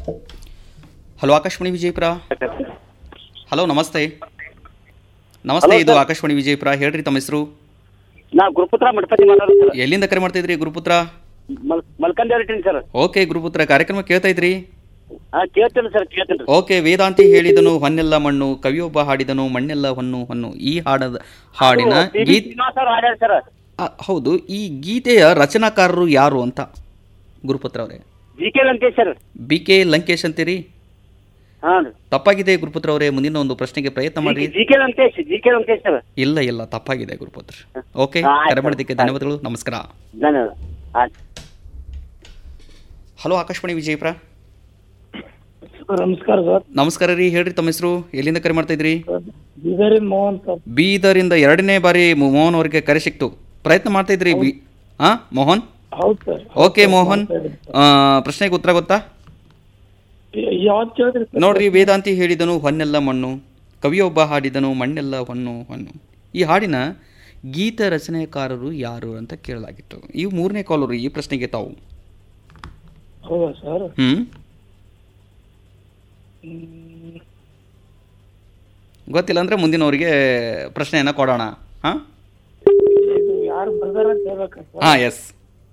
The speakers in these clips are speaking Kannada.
ಹಲೋ ಆಕಾಶವಾಣಿ ವಿಜಯಪುರ ಹಲೋ ನಮಸ್ತೆ ನಮಸ್ತೆ ಇದು ಆಕಾಶವಾಣಿ ವಿಜಯಪುರ ಹೇಳ್ರಿ ತಮ್ಮ ಹೆಸರು ನಾ ಗುರುಪುತ್ರ ಮಠಪತಿ ಮಾತಾಡೋದು ಸರ್ ಎಲ್ಲಿಂದ ಕರೆ ಮಾಡ್ತಿದ್ರಿ ಗುರುಪುತ್ರ ಮಲ್ ಮಲ್ಕಂದೇವ್ರಿ ಸರ್ ಓಕೆ ಗುರುಪುತ್ರ ಕಾರ್ಯಕ್ರಮ ಕೇಳ್ತಾ ಇದ್ರಿ ಹಾ ಕೇಳ್ತೇನೆ ಸರ್ ಕೇಳ್ತೇನೆ ಓಕೆ ವೇದಾಂತಿ ಹೇಳಿದನು ಹೊನ್ನೆಲ್ಲ ಮಣ್ಣು ಕವಿಯೊಬ್ಬ ಹಾಡಿದನು ಮಣ್ಣೆಲ್ಲ ಹೊನ್ನು ಹೊನ್ನು ಈ ಹಾಡದ ಹಾಡಿನ ಗೀತ್ ಸರ್ ಹಾಡ್ಯಾರ ಸರ್ ಆ, ಹೌದು ಈ ಗೀತೆಯ ರಚನಾಕಾರರು ಯಾರು ಅಂತ ಗುರುಪುತ್ರ ಅವರೇ G K Lankesh sir B K Lankesh ಅಂತೀರಿ ಹಾ ತಪ್ಪಾಗಿದೆ ಗುರುಪುತ್ರ ಅವರೇ ಮುಂದಿನ ಒಂದು ಪ್ರಶ್ನೆಗೆ ಪ್ರಯತ್ನ ಮಾಡಿ G K Lankesh G K Lankesh sir ಇಲ್ಲ ಇಲ್ಲ ತಪ್ಪಾಗಿದೆ ಗುರುಪುತ್ರ ಓಕೆ ಹಾ, ಆಯ್ತು. ಕರೆ ಮಾಡಿದ್ದಕ್ಕೆ ಧನ್ಯವಾದಗಳು ನಮಸ್ಕಾರ ಧನ್ಯವಾದ ಆಯ್ತು ಹಲೋ ಆಕಾಶವಾಣಿ ವಿಜಯಪುರ ನಮಸ್ಕಾರ ಸರ್ ನಮಸ್ಕಾರ ರೀ ಹೇಳ್ರಿ ತಮ್ಮ ಹೆಸರು ಎಲ್ಲಿಂದ ಕರೆ ಮಾಡ್ತಾ ಇದ್ರಿ ಬೀದರಿನ್ ಮೋಹನ್ ಸರ್ ಬೀದರಿಂದ ಎರಡನೇ ಬಾರಿ ಮೊ- ಮೋಹನ್ ಅವರಿಗೆ ಕರೆ ಸಿಕ್ತು ಪ್ರಯತ್ನ ಮಾಡ್ತಾ ಇದ್ರಿ ಬಿ ಹಾ ಮೋಹನ್ ಹೌದು ಸರ್ ಓಕೆ ಮೋಹನ್ ಆ, ಪ್ರಶ್ನೆಗೆ ಉತ್ತರ ಗೊತ್ತಾ ಯಾವ್ದು ಕೇಳಿದ್ರಿ ಸರ್ ನೋಡ್ರಿ ವೇದಾಂತಿ ಹೇಳಿದನು ಹೊನ್ನೆಲ್ಲ ಮಣ್ಣು ಕವಿಯೊಬ್ಬ ಹಾಡಿದನು ಮಣ್ಣೆಲ್ಲ ಹೊನ್ನು ಹೊನ್ನು ಈ ಹಾಡಿನ ಗೀತ ರಚನೆಕಾರರು ಯಾರು ಅಂತ ಕೇಳಲಾಗಿತ್ತು ಇವು ಮೂರನೇ ಕಾಲರು ಈ ಪ್ರಶ್ನೆಗೆ ತಾವು ಹೌದಾ ಸರ್ ಹ್ಮ್ ಹ್ಮ್. ಗೊತ್ತಿಲ್ಲ ಅಂದ್ರೆ ಮುಂದಿನವರಿಗೆ ಪ್ರಶ್ನೆಯನ್ನ ಕೊಡೋಣ ಹಾ ಇದು ಯಾರು ಬರ್ದಾರ ಅಂತ ಹೇಳ್ಬೇಕ ಸರ್ ಹಾ ಎಸ್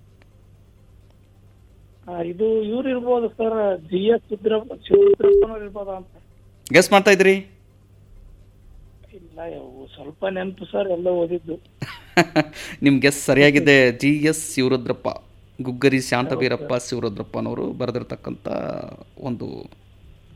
ಆ, ಇದು ಇವ್ರು ಇರ್ಬೋದು ಸರ್ ಜಿ ಎಸ್ ಸಿದ್ರಪ್ಪ ಶಿವರುದ್ರಪ್ಪನವ್ರು ಇರ್ಬೋದಾ ಅಂತ ಗೆಸ್ ಮಾಡ್ತಾ ಇದ್ರಿ ಇಲ್ಲ ಇವು ಸ್ವಲ್ಪ ನೆನಪು ಸರ್ ಎಲ್ಲ ಓದಿದ್ದು ನಿಮ್ ಗೆಸ್ ಸರಿಯಾಗಿದೆ ಜಿ ಎಸ್ ಶಿವರುದ್ರಪ್ಪ ಗುಗ್ಗರಿ ಶಾಂತವೀರಪ್ಪ ಶಿವರುದ್ರಪ್ಪನವರು ಬರೆದಿರ್ತಕ್ಕಂಥ ಒಂದು